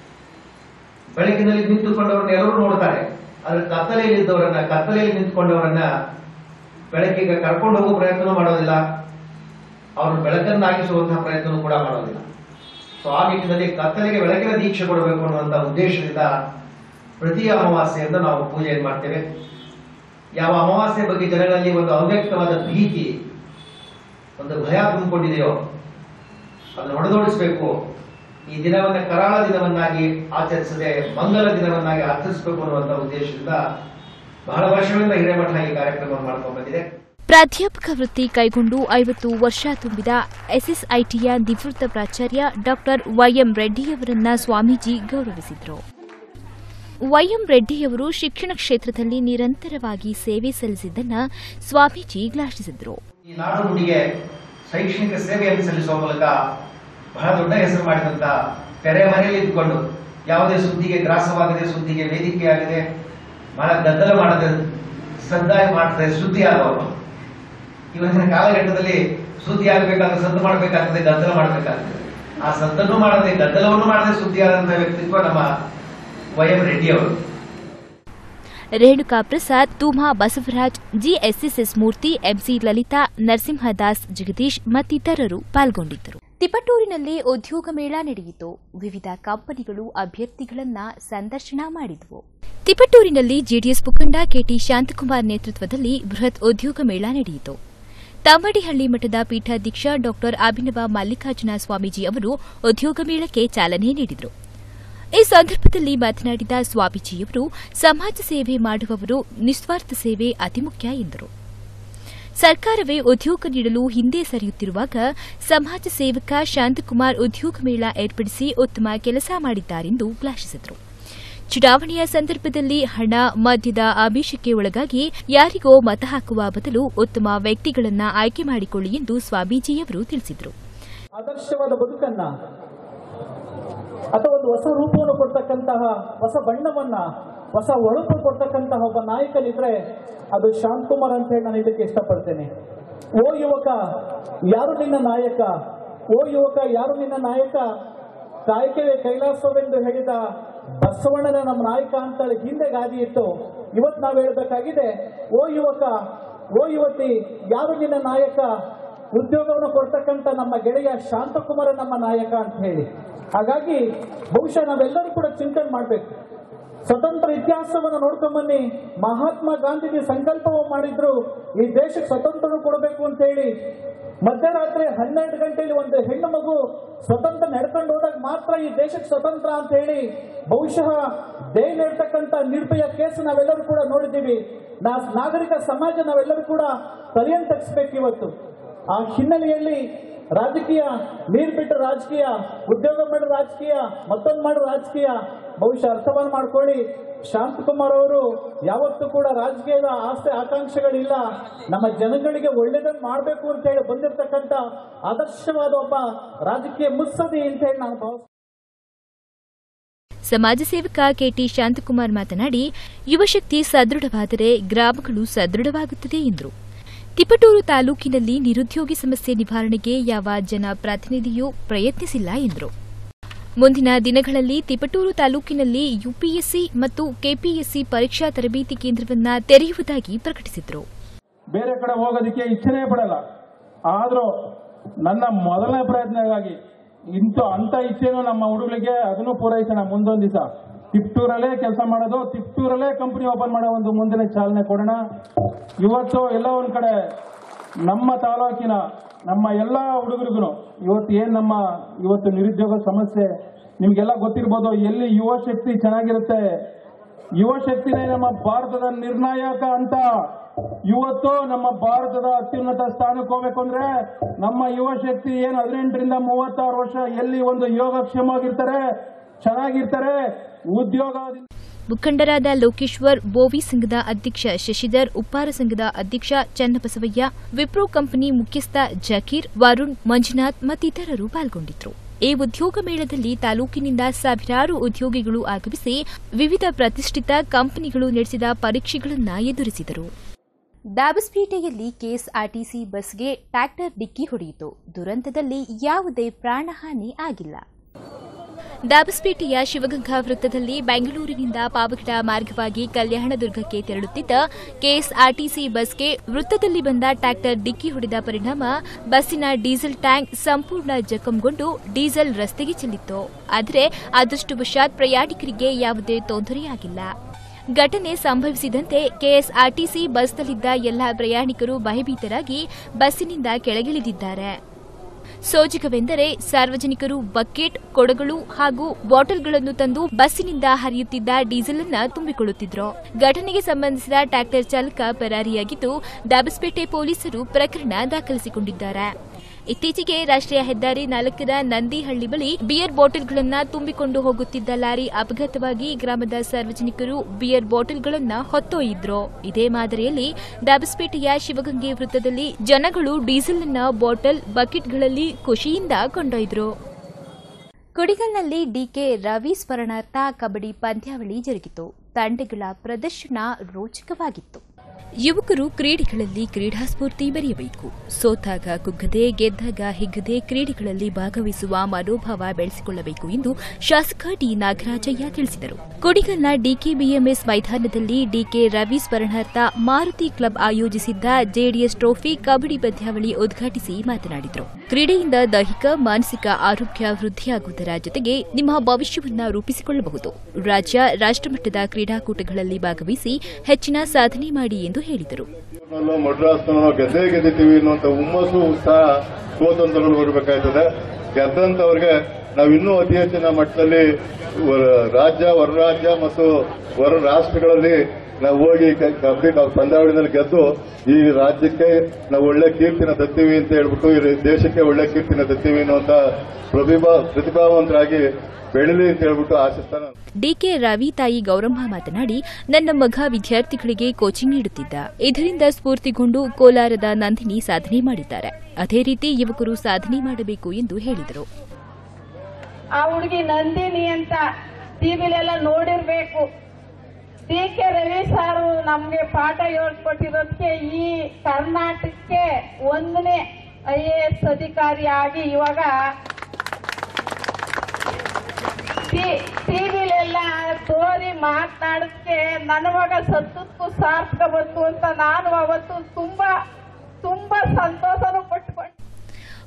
ಬೆಳಕಿನಲ್ಲಿ ನಿಂತುಕೊಂಡವರನ್ನ ಎಲ್ಲರೂ ನೋಡ್ತಾರೆ ಆದ್ರೆ ಕತ್ತಲೆಯಲ್ಲಿದ್ದವರನ್ನ ಕತ್ತಲೆಯಲ್ಲಿ ನಿಂತ್ಕೊಂಡವರನ್ನ ಬೆಳಕಿಗೆ ಕರ್ಕೊಂಡು ಹೋಗೋ ಪ್ರಯತ್ನ ಮಾಡೋದಿಲ್ಲ ಅವ್ರನ್ನ ಬೆಳಕನ್ನಾಗಿಸುವಂತಹ ಪ್ರಯತ್ನ ಕೂಡ ಮಾಡೋದಿಲ್ಲ ಸೊ ಆ ನಿಟ್ಟಿನಲ್ಲಿ ಕತ್ತಲೆಗೆ ಬೆಳಕಿನ ದೀಕ್ಷೆ ಕೊಡಬೇಕು ಅನ್ನುವಂತಹ ಉದ್ದೇಶದಿಂದ ಪ್ರತಿ ಅಮಾವಾಸ್ಯೆಯಿಂದ ನಾವು ಪೂಜೆಯನ್ನು ಮಾಡ್ತೇವೆ ಯಾವ ಅಮಾವಾಸ್ಯೆ ಬಗ್ಗೆ ಜನಗಳಲ್ಲಿ ಒಂದು ಅವ್ಯಕ್ತವಾದ ಭೀತಿ ಒಂದು ಭಯ ತುಂಬಿಕೊಂಡಿದೆಯೋ ಅದನ್ನು ಹೊಡೆದೋಡಿಸಬೇಕು ಈ ದಿನವನ್ನ ಕರಾಳ ದಿನವನ್ನಾಗಿ ಆಚರಿಸದೆ ಮಂಗಲ ದಿನವನ್ನಾಗಿ ಆಚರಿಸಬೇಕು ಅನ್ನುವಂಥ ಉದ್ದೇಶದಿಂದ ಬಹಳ ವರ್ಷಗಳಿಂದ ಹಿರೇಮಠ ಈ ಕಾರ್ಯಕ್ರಮವನ್ನು ಮಾಡ್ಕೊಂಡು ಬಂದಿದೆ ಪ್ರಾಧ್ಯಾಪಕ ವೃತ್ತಿ ಕೈಗೊಂಡು ಐವತ್ತು ವರ್ಷ ತುಂಬಿದ ಎಸ್ಎಸ್ಐಟಿಯ ನಿವೃತ್ತ ಪ್ರಾಚಾರ್ಯ ಡಾಕ್ಟರ್ ವೈಎಂ ರೆಡ್ಡಿಯವರನ್ನ ಸ್ವಾಮೀಜಿ ಗೌರವಿಸಿದರು ವೈಎಂ ರೆಡ್ಡಿಯವರು ಶಿಕ್ಷಣ ಕ್ಷೇತ್ರದಲ್ಲಿ ನಿರಂತರವಾಗಿ ಸೇವೆ ಸಲ್ಲಿಸಿದ್ದನ್ನ ಸ್ವಾಮೀಜಿ ಶ್ಲಾಘಿಸಿದರು ಈ ನಾಡು ನುಡಿಗೆ ಶೈಕ್ಷಣಿಕ ಸೇವೆಯನ್ನು ಸಲ್ಲಿಸುವ ಮೂಲಕ ಬಹಳ ದೊಡ್ಡ ಹೆಸರು ಮಾಡಿದಂತ ತೆರೆ ಮನೆಯಲ್ಲಿ ಇದ್ದುಕೊಂಡು ಯಾವುದೇ ಸುದ್ದಿಗೆ ಗ್ರಾಸವಾಗದೆ ಸುದ್ದಿಗೆ ವೇದಿಕೆಯಾಗದೆ ಬಹಳ ಗದ್ದಲ ಮಾಡದೆ ಶ್ರದ್ಧಾಯ ಮಾಡ್ತಾರೆ ಸುದ್ದಿ ಆಗುವವರು ಇವತ್ತಿನ ಕಾಲಘಟ್ಟದಲ್ಲಿ ಸುದ್ದಿ ಆಗಬೇಕಾದ್ರೆ ಸದ್ದು ಮಾಡಬೇಕಾಗ್ತದೆ ಗದ್ದಲ ಮಾಡಬೇಕಾಗ್ತದೆ ಆ ಸದ್ದನ್ನು ಮಾಡದೆ ಗದ್ದಲವನ್ನು ಮಾಡದೆ ಸುದ್ದಿ ಆದಂತಹ ವ್ಯಕ್ತಿತ್ವ ನಮ್ಮ ವೈ ಎಂ ರೆಡ್ಡಿ ಅವರು ರೇಣುಕಾ ಪ್ರಸಾದ್ ತುಮಾ ಬಸವರಾಜ್ ಜಿಎಸ್ಎಸ್ಎಸ್ ಮೂರ್ತಿ ಎಂಸಿ ಲಲಿತಾ ನರಸಿಂಹದಾಸ್ ಜಗದೀಶ್ ಮತ್ತಿತರರು ಪಾಲ್ಗೊಂಡಿದ್ದರು ತಿಪಟೂರಿನಲ್ಲಿ ಉದ್ಯೋಗ ಮೇಳ ನಡೆಯಿತು ವಿವಿಧ ಕಂಪನಿಗಳು ಅಭ್ಯರ್ಥಿಗಳನ್ನ ಸಂದರ್ಶನ ಮಾಡಿದವು ತಿಪಟೂರಿನಲ್ಲಿ ಜೆಡಿಎಸ್ ಮುಖಂಡ ಕೆಟಿ ಶಾಂತಕುಮಾರ್ ನೇತೃತ್ವದಲ್ಲಿ ಬೃಹತ್ ಉದ್ಯೋಗ ಮೇಳ ನಡೆಯಿತು ತಮ್ಮಡಿಹಳ್ಳಿ ಮಠದ ಪೀಠಾಧ್ಯಕ್ಷ ಡಾ ಅಭಿನವ ಮಲ್ಲಿಕಾರ್ಜುನ ಸ್ವಾಮೀಜಿ ಅವರು ಉದ್ಯೋಗ ಮೇಳಕ್ಕೆ ಚಾಲನೆ ನೀಡಿದರು ಈ ಸಂದರ್ಭದಲ್ಲಿ ಮಾತನಾಡಿದ ಸ್ವಾಮೀಜಿಯವರು ಸಮಾಜ ಸೇವೆ ಮಾಡುವವರು ನಿಸ್ವಾರ್ಥ ಸೇವೆ ಅತಿ ಮುಖ್ಯ ಎಂದರು ಸರ್ಕಾರವೇ ಉದ್ಯೋಗ ನೀಡಲು ಹಿಂದೆ ಸರಿಯುತ್ತಿರುವಾಗ ಸಮಾಜ ಸೇವಕ ಶಾಂತಕುಮಾರ್ ಉದ್ಯೋಗ ಮೇಳ ಏರ್ಪಡಿಸಿ ಉತ್ತಮ ಕೆಲಸ ಮಾಡಿದ್ದಾರೆಂದು ಶ್ಲಾಘಿಸಿದರು ಚುನಾವಣೆಯ ಸಂದರ್ಭದಲ್ಲಿ ಹಣ ಮದ್ಯದ ಆಮಿಷಕ್ಕೆ ಒಳಗಾಗಿ ಯಾರಿಗೋ ಮತ ಹಾಕುವ ಬದಲು ಉತ್ತಮ ವ್ಯಕ್ತಿಗಳನ್ನ ಆಯ್ಕೆ ಮಾಡಿಕೊಳ್ಳಿ ಎಂದು ಸ್ವಾಮೀಜಿಯವರು ತಿಳಿಸಿದರು ಆದರ್ಶವಾದ ಬದುಕನ್ನ ಅಥವಾ ಒಂದು ಹೊಸ ರೂಪವನ್ನು ಕೊಡ್ತಕ್ಕಂತಹ ಹೊಸ ಬಣ್ಣವನ್ನ ಹೊಸ ಹೊಳಪು ಕೊಡ್ತಕ್ಕಂತಹ ಒಬ್ಬ ನಾಯಕನಿದ್ರೆ ಅದು ಶಾಂತಕುಮಾರ್ ಅಂತ ಹೇಳಿ ನಾನು ಇದಕ್ಕೆ ಇಷ್ಟಪಡ್ತೇನೆ ಓ ಯುವಕ ಯಾರು ನಿನ್ನ ನಾಯಕ ಓ ಯುವಕ ಯಾರು ನಿನ್ನ ನಾಯಕ ಕಾಯಕವೇ ಕೈಲಾಸವೆಂದು ಹೇಳಿದ ಬಸವಣ್ಣನ ನಮ್ಮ ನಾಯಕ ಅಂತ ಹಿಂದೆ ಗಾದಿ ಇಟ್ಟು ಇವತ್ತು ನಾವು ಹೇಳಬೇಕಾಗಿದೆ ಓ ಯುವಕ ಓ ಯುವತಿ ಯಾರು ನಿನ್ನ ನಾಯಕ ಉದ್ಯೋಗವನ್ನು ಕೊಡ್ತಕ್ಕಂಥ ನಮ್ಮ ಗೆಳೆಯ ಶಾಂತಕುಮಾರ ನಮ್ಮ ನಾಯಕ ಅಂತ ಹೇಳಿ ಹಾಗಾಗಿ ಬಹುಶಃ ನಾವೆಲ್ಲರೂ ಕೂಡ ಚಿಂತನೆ ಮಾಡಬೇಕು ಸ್ವತಂತ್ರ ಇತಿಹಾಸವನ್ನು ನೋಡ್ಕೊಂಬನ್ನಿ ಮಹಾತ್ಮ ಗಾಂಧೀಜಿ ಸಂಕಲ್ಪವು ಮಾಡಿದ್ರು ಈ ದೇಶಕ್ಕೆ ಸ್ವತಂತ್ರ ಕೊಡಬೇಕು ಅಂತ ಹೇಳಿ ಮಧ್ಯರಾತ್ರಿ ಹನ್ನೆರಡು ಗಂಟೆಯಲ್ಲಿ ಒಂದು ಹೆಣ್ಣು ಮಗು ಸ್ವತಂತ್ರ ನಡ್ಕೊಂಡು ಹೋದಾಗ ಮಾತ್ರ ಈ ದೇಶಕ್ಕೆ ಸ್ವತಂತ್ರ ಅಂತ ಹೇಳಿ ಬಹುಶಃ ದೇಹ ಇರ್ತಕ್ಕಂಥ ನಿರ್ಭಯ ಕೇಸ್ ನಾವೆಲ್ಲರೂ ಕೂಡ ನೋಡಿದ್ದೀವಿ ನಾ ನಾಗರಿಕ ಸಮಾಜ ನಾವೆಲ್ಲರೂ ಕೂಡ ತಲೆಯನ್ನು ತಗ್ಸ್ಬೇಕು ಇವತ್ತು ಆ ಹಿನ್ನೆಲೆಯಲ್ಲಿ ರಾಜಕೀಯ ನೀರ್ ಬಿಟ್ಟ ರಾಜಕೀಯ ಉದ್ಯೋಗ ಮಾಡೋ ರಾಜಕೀಯ ಮತ್ತೊಂದು ಮಾಡೋ ರಾಜಕೀಯ ಬಹುಶಃ ಅರ್ಥವನ್ನು ಮಾಡ್ಕೊಳ್ಳಿ ಶಾಂತಕುಮಾರ್ ಅವರು ಯಾವತ್ತೂ ಕೂಡ ರಾಜಕೀಯದ ಆಸೆ ಆಕಾಂಕ್ಷೆಗಳಿಲ್ಲ ನಮ್ಮ ಜನಗಳಿಗೆ ಒಳ್ಳೇದನ್ನು ಮಾಡಬೇಕು ಅಂತ ಹೇಳಿ ಬಂದಿರತಕ್ಕಂತ ಆದರ್ಶವಾದ ಒಬ್ಬ ರಾಜಕೀಯ ಮುತ್ಸದಿ ಅಂತ ಹೇಳಿ ನಾನು ಭಾವಿಸ್ತೀನಿ ಸಮಾಜ ಸೇವಕ ಕೆಟಿ ಶಾಂತಕುಮಾರ್ ಮಾತನಾಡಿ ಯುವಶಕ್ತಿ ಸದೃಢವಾದರೆ ಗ್ರಾಮಗಳು ಸದೃಢವಾಗುತ್ತದೆ ಎಂದರು ತಿಪಟೂರು ತಾಲೂಕಿನಲ್ಲಿ ನಿರುದ್ಯೋಗಿ ಸಮಸ್ಯೆ ನಿವಾರಣೆಗೆ ಯಾವ ಜನಪ್ರತಿನಿಧಿಯೂ ಪ್ರಯತ್ನಿಸಿಲ್ಲ ಎಂದರು ಮುಂದಿನ ದಿನಗಳಲ್ಲಿ ತಿಪಟೂರು ತಾಲೂಕಿನಲ್ಲಿ ಯುಪಿಎಸ್ಸಿ ಮತ್ತು ಕೆಪಿಎಸ್ಸಿ ಪರೀಕ್ಷಾ ತರಬೇತಿ ಕೇಂದ್ರವನ್ನ ತೆರೆಯುವುದಾಗಿ ಪ್ರಕಟಿಸಿದರು ಬೇರೆ ಕಡೆ ಹೋಗೋದಕ್ಕೆ ಇಚ್ಛೆನೇ ಪಡಲ್ಲ ಆದರೂ ನನ್ನ ಮೊದಲನೇ ಪ್ರಯತ್ನಗಾಗಿ ಇಂಥ ಅಂತ ಇಚ್ಛೆನೂ ನಮ್ಮ ಹುಡುಗರಿಗೆ ಅದನ್ನು ಪೂರೈಸೋಣ ಮುಂದೊಂದು ದಿವಸ ತಿಪ್ಟೂರಲ್ಲೇ ಕೆಲಸ ಮಾಡೋದು ತಿಪ್ಟೂರಲ್ಲೇ ಕಂಪನಿ ಓಪನ್ ಮಾಡೋ ಒಂದು ಮುಂದಿನ ಚಾಲನೆ ಕೊಡೋಣ ಇವತ್ತು ಎಲ್ಲ ಒಂದ್ ಕಡೆ ನಮ್ಮ ತಾಲೂಕಿನ ನಮ್ಮ ಎಲ್ಲ ಹುಡುಗರಿಗೂ ಇವತ್ತು ಏನ್ ನಮ್ಮ ಇವತ್ತು ನಿರುದ್ಯೋಗ ಸಮಸ್ಯೆ ನಿಮ್ಗೆಲ್ಲ ಗೊತ್ತಿರ್ಬೋದು ಎಲ್ಲಿ ಯುವ ಶಕ್ತಿ ಚೆನ್ನಾಗಿರುತ್ತೆ ಯುವ ಶಕ್ತಿನೇ ನಮ್ಮ ಭಾರತದ ನಿರ್ಣಾಯಕ ಅಂತ ಇವತ್ತು ನಮ್ಮ ಭಾರತದ ಅತ್ಯುನ್ನತ ಸ್ಥಾನಕ್ಕೆ ಹೋಗ್ಬೇಕು ಅಂದ್ರೆ ನಮ್ಮ ಯುವ ಶಕ್ತಿ ಏನು ಹದಿನೆಂಟರಿಂದ ಮೂವತ್ತಾರು ವರ್ಷ ಎಲ್ಲಿ ಒಂದು ಯೋಗಕ್ಷೇಮವಾಗಿರ್ತಾರೆ ಚೆನ್ನಾಗಿರ್ತಾರೆ ಉದ್ಯೋಗ ಮುಖಂಡರಾದ ಲೋಕೇಶ್ವರ್ ಬೋವಿ ಸಂಘದ ಅಧ್ಯಕ್ಷ ಶಶಿಧರ್ ಉಪ್ಪಾರ ಸಂಘದ ಅಧ್ಯಕ್ಷ ಚನ್ನಬಸವಯ್ಯ ವಿಪ್ರೋ ಕಂಪನಿ ಮುಖ್ಯಸ್ಥ ಜಕೀರ್ ವರುಣ್ ಮಂಜುನಾಥ್ ಮತ್ತಿತರರು ಪಾಲ್ಗೊಂಡಿದ್ದರು ಈ ಉದ್ಯೋಗ ಮೇಳದಲ್ಲಿ ತಾಲೂಕಿನಿಂದ ಸಾವಿರಾರು ಉದ್ಯೋಗಿಗಳು ಆಗಮಿಸಿ ವಿವಿಧ ಪ್ರತಿಷ್ಠಿತ ಕಂಪನಿಗಳು ನಡೆಸಿದ ಪರೀಕ್ಷೆಗಳನ್ನು ಎದುರಿಸಿದರು ದಾಬಸ್ಪೇಟೆಯಲ್ಲಿ ಕೆಎಸ್ಆರ್ಟಿಸಿ ಬಸ್ಗೆ ಟ್ರ್ಯಾಕ್ಟರ್ ಡಿಕ್ಕಿ ಹೊಡೆಯಿತು ದುರಂತದಲ್ಲಿ ಯಾವುದೇ ಪ್ರಾಣಹಾನಿ ಆಗಿಲ್ಲ ದಾಬಸ್ಪೇಟೆಯ ಶಿವಗಂಗಾ ವೃತ್ತದಲ್ಲಿ ಬೆಂಗಳೂರಿನಿಂದ ಪಾವಗಡ ಮಾರ್ಗವಾಗಿ ಕಲ್ಯಾಣದುರ್ಗಕ್ಕೆ ತೆರಳುತ್ತಿದ್ದ ಕೆಎಸ್ಆರ್ಟಿಸಿ ಬಸ್ಗೆ ವೃತ್ತದಲ್ಲಿ ಬಂದ ಟ್ರ್ಯಾಕ್ಟರ್ ಡಿಕ್ಕಿ ಹೊಡೆದ ಪರಿಣಾಮ ಬಸ್ಸಿನ ಡೀಸೆಲ್ ಟ್ಯಾಂಕ್ ಸಂಪೂರ್ಣ ಜಖಂಗೊಂಡು ಡೀಸೆಲ್ ರಸ್ತೆಗೆ ಚೆಲ್ಲಿತ್ತು ಆದರೆ ಅದೃಷ್ಟವಶಾತ್ ಪ್ರಯಾಣಿಕರಿಗೆ ಯಾವುದೇ ತೊಂದರೆಯಾಗಿಲ್ಲ ಘಟನೆ ಸಂಭವಿಸಿದಂತೆ ಕೆಎಸ್ಆರ್ಟಿಸಿ ಬಸ್ನಲ್ಲಿದ್ದ ಎಲ್ಲಾ ಪ್ರಯಾಣಿಕರು ಭಯಭೀತರಾಗಿ ಬಸ್ಸಿನಿಂದ ಕೆಳಗಿಳಿದಿದ್ದಾರೆ ಸೋಜಿಗವೆಂದರೆ ಸಾರ್ವಜನಿಕರು ಬಕೆಟ್ ಕೊಡಗಳು ಹಾಗೂ ಬಾಟಲ್ಗಳನ್ನು ತಂದು ಬಸ್ಸಿನಿಂದ ಹರಿಯುತ್ತಿದ್ದ ಡೀಸೆಲ್ ಅನ್ನ ತುಂಬಿಕೊಳ್ಳುತ್ತಿದ್ರು ಘಟನೆಗೆ ಸಂಬಂಧಿಸಿದ ಟ್ರ್ಯಾಕ್ಟರ್ ಚಾಲಕ ಪರಾರಿಯಾಗಿದ್ದು ದಾಬಸ್ಪೇಟೆ ಪೊಲೀಸರು ಪ್ರಕರಣ ದಾಖಲಿಸಿಕೊಂಡಿದ್ದಾರೆ ಇತ್ತೀಚೆಗೆ ರಾಷ್ಟ್ರೀಯ ಹೆದ್ದಾರಿ ನಾಲ್ಕರ ನಂದಿಹಳ್ಳಿ ಬಳಿ ಬಿಯರ್ ಬಾಟಲ್ಗಳನ್ನ ತುಂಬಿಕೊಂಡು ಹೋಗುತ್ತಿದ್ದ ಲಾರಿ ಅಪಘಾತವಾಗಿ ಗ್ರಾಮದ ಸಾರ್ವಜನಿಕರು ಬಿಯರ್ ಬಾಟಲ್ಗಳನ್ನ ಹೊತ್ತೊಯ್ದಿದ್ರು ಇದೇ ಮಾದರಿಯಲ್ಲಿ ದಾಬಸ್ಪೇಟೆಯ ಶಿವಗಂಗೆ ವೃತ್ತದಲ್ಲಿ ಜನಗಳು ಡೀಸೆಲ್ನ ಬಾಟಲ್ ಬಕೆಟ್ಗಳಲ್ಲಿ ಖುಷಿಯಿಂದ ಕೊಂಡೊಯ್ದರು ಕುಡಿಗಲ್ನಲ್ಲಿ ಡಿಕೆ ರವಿ ಸ್ಮರಣಾರ್ಥ ಕಬಡ್ಡಿ ಪಂದ್ಯಾವಳಿ ಜರುಗಿತು ತಂಡಗಳ ಪ್ರದರ್ಶನ ರೋಚಕವಾಗಿತ್ತು ಯುವಕರು ಕ್ರೀಡೆಗಳಲ್ಲಿ ಕ್ರೀಡಾಸ್ಫೂರ್ತಿ ಬೆರೆಯಬೇಕು ಸೋತಾಗ ಕುಗ್ಗದೆ ಗೆದ್ದಾಗ ಹಿಗ್ಗದೆ ಕ್ರೀಡೆಗಳಲ್ಲಿ ಭಾಗವಹಿಸುವ ಮನೋಭಾವ ಬೆಳೆಸಿಕೊಳ್ಳಬೇಕು ಎಂದು ಶಾಸಕ ಡಿ ನಾಗರಾಜಯ್ಯ ತಿಳಿಸಿದರು ಕುಡಿಗಲ್ನ ಡಿಕೆಬಿಎಂಎಸ್ ಮೈದಾನದಲ್ಲಿ ಡಿಕೆ ರವಿ ಸ್ಮರಣಾರ್ಥ ಮಾರುತಿ ಕ್ಲಬ್ ಆಯೋಜಿಸಿದ್ದ ಜೆಡಿಎಸ್ ಟ್ರೋಫಿ ಕಬಡ್ಡಿ ಪಂದ್ಯಾವಳಿ ಉದ್ಘಾಟಿಸಿ ಮಾತನಾಡಿದರು ಕ್ರೀಡೆಯಿಂದ ದೈಹಿಕ ಮಾನಸಿಕ ಆರೋಗ್ಯ ವೃದ್ಧಿಯಾಗುವುದರ ಜೊತೆಗೆ ನಿಮ್ಮ ಭವಿಷ್ಯವನ್ನ ರೂಪಿಸಿಕೊಳ್ಳಬಹುದು ರಾಜ್ಯ ರಾಷ್ಟ್ರಮಟ್ಟದ ಕ್ರೀಡಾಕೂಟಗಳಲ್ಲಿ ಭಾಗವಹಿಸಿ ಹೆಚ್ಚಿನ ಸಾಧನೆ ಮಾಡಿ ಎಂದು ಹೇಳಿದರು ನಲ್ಲೋ ಮಡ್ರಾಸ್ನಲ್ಲೋ ಗೆದ್ದೇ ಗೆದ್ದಿತೀವಿ ಅನ್ನುವಂಥ ಹುಮ್ಮಸ್ಸು ಉತ್ಸಾಹ ಸೋತಂತ್ರಗಳು ಬರಬೇಕಾಯ್ತದೆ ಗೆದ್ದಂತವ್ರಿಗೆ ನಾವು ಇನ್ನೂ ಅತಿ ಹೆಚ್ಚಿನ ಮಟ್ಟದಲ್ಲಿ ವ- ರಾಜ್ಯ ಹೊರ ರಾಜ್ಯ ಮತ್ತು ಹೊರ ರಾಷ್ಟ್ರಗಳಲ್ಲಿ ನಾವು ಹೋಗಿ ಕ- ಕಬಡ್ಡಿ ಕ- ಪಂದ್ಯಾವಳಿನಲ್ಲಿ ಗೆದ್ದು ಈ ರಾಜ್ಯಕ್ಕೆ ನಾವು ಒಳ್ಳೆ ಕೀರ್ತಿನ ತತ್ತೀವಿ ಅಂತ ಹೇಳ್ಬಿಟ್ಟು ಈ ದೇಶಕ್ಕೆ ಒಳ್ಳೆ ಕೀರ್ತಿನ ತತ್ತೀವಿ ಅನ್ನುವಂಥ ಪ್ರತಿಭಾ ಪ್ರತಿಭಾವಂತರಾಗಿ ಬೆಳೀಲಿ ಅಂತ ಹೇಳ್ಬಿಟ್ಟು ಆಶಿಸ್ತಾನೆ ಡಿಕೆ ರವಿ ತಾಯಿ ಗೌರಮ್ಮ ಮಾತನಾಡಿ ನನ್ನ ಮಗ ವಿದ್ಯಾರ್ಥಿಗಳಿಗೆ ಕೋಚಿಂಗ್ ನೀಡುತ್ತಿದ್ದ ಇದರಿಂದ ಸ್ಫೂರ್ತಿಗೊಂಡು ಕೋಲಾರದ ನಂದಿನಿ ಸಾಧನೆ ಮಾಡಿದ್ದಾರೆ ಅದೇ ರೀತಿ ಯುವಕರು ಸಾಧನೆ ಮಾಡಬೇಕು ಎಂದು ಹೇಳಿದರು ಆ ಹುಡುಗಿ ನಂದಿನಿ ಅಂತ ಟಿವಿಲೆಲ್ಲ ನೋಡಿರ್ಬೇಕು ಡಿ ಕೆ ರವಿ ಸಾರು ನಮ್ಗೆ ಪಾಠ ಹೇಳ್ಕೊಟ್ಟಿರೋದಕ್ಕೆ ಈ ಕರ್ನಾಟಕಕ್ಕೆ ಒಂದನೇ ಐ ಎ ಎಸ್ ಅಧಿಕಾರಿಯಾಗಿ ಇವಾಗ ಟಿವಿಲೆಲ್ಲ ತೋರಿ ಮಾತನಾಡೋದಕ್ಕೆ ನನ್ನ ಮಗ ಸತ್ತದಕ್ಕೂ ಸಾರ್ಥಕ ಬಂತು ಅಂತ ನಾನು ಅವತ್ತು ತುಂಬಾ ತುಂಬಾ ಸಂತೋಷನೂ ಪಟ್ಕೊಂಡು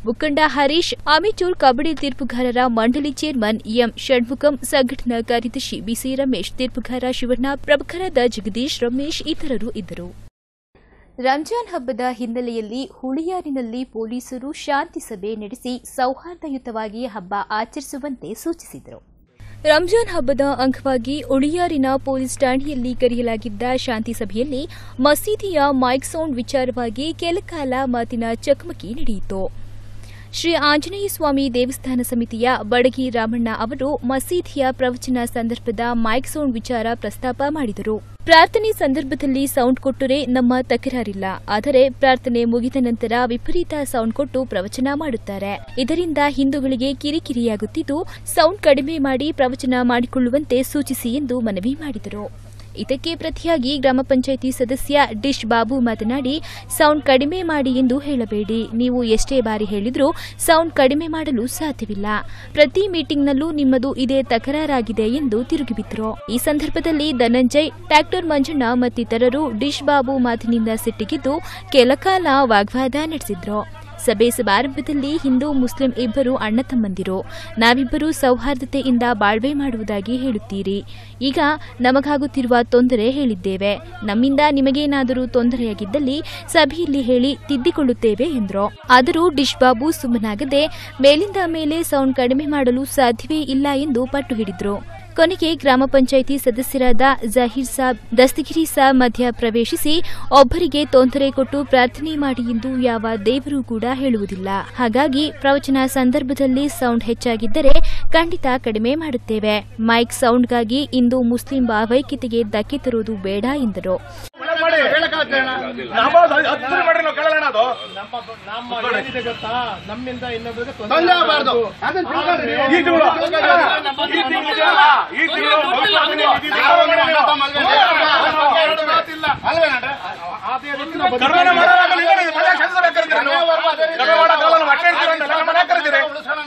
ಮುಖಂಡ ಹರೀಶ್ ಅಮಿಚೂರ್ ಕಬಡ್ಡಿ ತೀರ್ಪುಗಾರರ ಮಂಡಳಿ ಚೇರ್ಮನ್ ಎಂ ಷಣ್ಮುಖಂ ಸಂಘಟನಾ ಕಾರ್ಯದರ್ಶಿ ಬಿಸಿ ರಮೇಶ್ ತೀರ್ಪುಗಾರ ಶಿವಣ್ಣ ಪ್ರಭುಖರಾದ ಜಗದೀಶ್ ರಮೇಶ್ ಇತರರು ಇದ್ದರು ರಂಜಾನ್ ಹಬ್ಬದ ಹಿನ್ನೆಲೆಯಲ್ಲಿ ಹುಳಿಯಾರಿನಲ್ಲಿ ಪೊಲೀಸರು ಶಾಂತಿ ಸಭೆ ನಡೆಸಿ ಸೌಹಾರ್ದಯುತವಾಗಿ ಹಬ್ಬ ಆಚರಿಸುವಂತೆ ಸೂಚಿಸಿದರು ರಂಜಾನ್ ಹಬ್ಬದ ಅಂಗವಾಗಿ ಉಳಿಯಾರಿನ ಪೊಲೀಸ್ ಠಾಣೆಯಲ್ಲಿ ಕರೆಯಲಾಗಿದ್ದ ಶಾಂತಿ ಸಭೆಯಲ್ಲಿ ಮಸೀದಿಯ ಮೈಕ್ ಸೌಂಡ್ ವಿಚಾರವಾಗಿ ಕೆಲಕಾಲ ಮಾತಿನ ಚಕಮಕಿ ನಡೆಯಿತು ಶ್ರೀ ಆಂಜನೇಯ ಸ್ವಾಮಿ ದೇವಸ್ಥಾನ ಸಮಿತಿಯ ಬಡಗಿ ರಾಮಣ್ಣ ಅವರು ಮಸೀದಿಯ ಪ್ರವಚನ ಸಂದರ್ಭದ ಮೈಕ್ ಸೌಂಡ್ ವಿಚಾರ ಪ್ರಸ್ತಾಪ ಮಾಡಿದರು ಪ್ರಾರ್ಥನೆ ಸಂದರ್ಭದಲ್ಲಿ ಸೌಂಡ್ ಕೊಟ್ಟರೆ ನಮ್ಮ ತಕರಾರಿಲ್ಲ ಆದರೆ ಪ್ರಾರ್ಥನೆ ಮುಗಿದ ನಂತರ ವಿಪರೀತ ಸೌಂಡ್ ಕೊಟ್ಟು ಪ್ರವಚನ ಮಾಡುತ್ತಾರೆ ಇದರಿಂದ ಹಿಂದೂಗಳಿಗೆ ಕಿರಿಕಿರಿಯಾಗುತ್ತಿದ್ದು ಸೌಂಡ್ ಕಡಿಮೆ ಮಾಡಿ ಪ್ರವಚನ ಮಾಡಿಕೊಳ್ಳುವಂತೆ ಸೂಚಿಸಿ ಎಂದು ಮನವಿ ಮಾಡಿದರು ಇದಕ್ಕೆ ಪ್ರತಿಯಾಗಿ ಗ್ರಾಮ ಪಂಚಾಯಿತಿ ಸದಸ್ಯ ಡಿಶ್ ಬಾಬು ಮಾತನಾಡಿ ಸೌಂಡ್ ಕಡಿಮೆ ಮಾಡಿ ಎಂದು ಹೇಳಬೇಡಿ ನೀವು ಎಷ್ಟೇ ಬಾರಿ ಹೇಳಿದ್ರೂ ಸೌಂಡ್ ಕಡಿಮೆ ಮಾಡಲು ಸಾಧ್ಯವಿಲ್ಲ ಪ್ರತಿ ಮೀಟಿಂಗ್ನಲ್ಲೂ ನಿಮ್ಮದು ಇದೇ ತಕರಾರಾಗಿದೆ ಎಂದು ತಿರುಗಿಬಿದ್ರು ಈ ಸಂದರ್ಭದಲ್ಲಿ ಧನಂಜಯ್ ಟ್ರ್ಯಾಕ್ಟರ್ ಮಂಜಣ್ಣ ಮತ್ತಿತರರು ಡಿಶ್ ಬಾಬು ಮಾತಿನಿಂದ ಸಿಟ್ಟಿಗಿದ್ದು ಕೆಲಕಾಲ ವಾಗ್ವಾದ ನಡೆಸಿದ್ರು ಸಭೆ ಸಮಾರಂಭದಲ್ಲಿ ಹಿಂದೂ ಮುಸ್ಲಿಂ ಇಬ್ಬರು ಅಣ್ಣ ತಮ್ಮಂದಿರು ನಾವಿಬ್ಬರು ಸೌಹಾರ್ದತೆಯಿಂದ ಬಾಳ್ವೆ ಮಾಡುವುದಾಗಿ ಹೇಳುತ್ತೀರಿ ಈಗ ನಮಗಾಗುತ್ತಿರುವ ತೊಂದರೆ ಹೇಳಿದ್ದೇವೆ ನಮ್ಮಿಂದ ನಿಮಗೇನಾದರೂ ತೊಂದರೆಯಾಗಿದ್ದಲ್ಲಿ ಸಭೆಯಲ್ಲಿ ಹೇಳಿ ತಿದ್ದಿಕೊಳ್ಳುತ್ತೇವೆ ಎಂದರು ಆದರೂ ಡಿಶ್ ಬಾಬು ಸುಮ್ಮನಾಗದೆ ಮೇಲಿಂದ ಮೇಲೆ ಸೌಂಡ್ ಕಡಿಮೆ ಮಾಡಲು ಸಾಧ್ಯವೇ ಇಲ್ಲ ಎಂದು ಪಟ್ಟು ಹಿಡಿದ್ರು ಕೊನೆಗೆ ಗ್ರಾಮ ಪಂಚಾಯಿತಿ ಸದಸ್ಯರಾದ ಜಹೀರ್ ಸಾಬ್ ದಸ್ತಗಿರಿ ಸಾಬ್ ಮಧ್ಯ ಪ್ರವೇಶಿಸಿ ಒಬ್ಬರಿಗೆ ತೊಂದರೆ ಕೊಟ್ಟು ಪ್ರಾರ್ಥನೆ ಮಾಡಿ ಎಂದು ಯಾವ ದೇವರು ಕೂಡ ಹೇಳುವುದಿಲ್ಲ ಹಾಗಾಗಿ ಪ್ರವಚನ ಸಂದರ್ಭದಲ್ಲಿ ಸೌಂಡ್ ಹೆಚ್ಚಾಗಿದ್ದರೆ ಖಂಡಿತ ಕಡಿಮೆ ಮಾಡುತ್ತೇವೆ ಮೈಕ್ ಸೌಂಡ್ಗಾಗಿ ಇಂದು ಮುಸ್ಲಿಂ ಭಾವೈಕ್ಯತೆಗೆ ಧಕ್ಕೆ ತರುವುದು ಬೇಡ ಎಂದರು ನಮ್ಮಿಂದ ಇನ್ನೊಬ್ಬರಿಗೆ ತೊಂದರೆ ಆಗಬಾರ್ದು. ಅದನ್ನ ತಿಳ್ಕೊಂಡ್ರೆ ಈ ತಿಂಗಳು ಈ ತಿಂಗಳು ಇದೆಯಲ್ಲ, ಈ ತಿಂಗಳು ಬಹುಶಃ ಎರಡು ಮಾತಿಲ್ಲ. ಅಲ್ವೇನಣ್ಣ? ಕರ್ನಾಟಕ ಮಾಡೋದಾಗಲ್ಲ, ಈಗ ನೀವು ಮನೆ ಕೆಲಸ ಕರೀತೀರಿ ನೀವು. ಕರ್ನಾಟಕ ಮಾಡೋದಾಗಲ್ಲ, ನಾವು ಅಟ್ಟೆ ಇರ್ತೀವಿ ಅಂತ ನಮ್ಮ ಮನೆ ಕರೀತೀರಿ.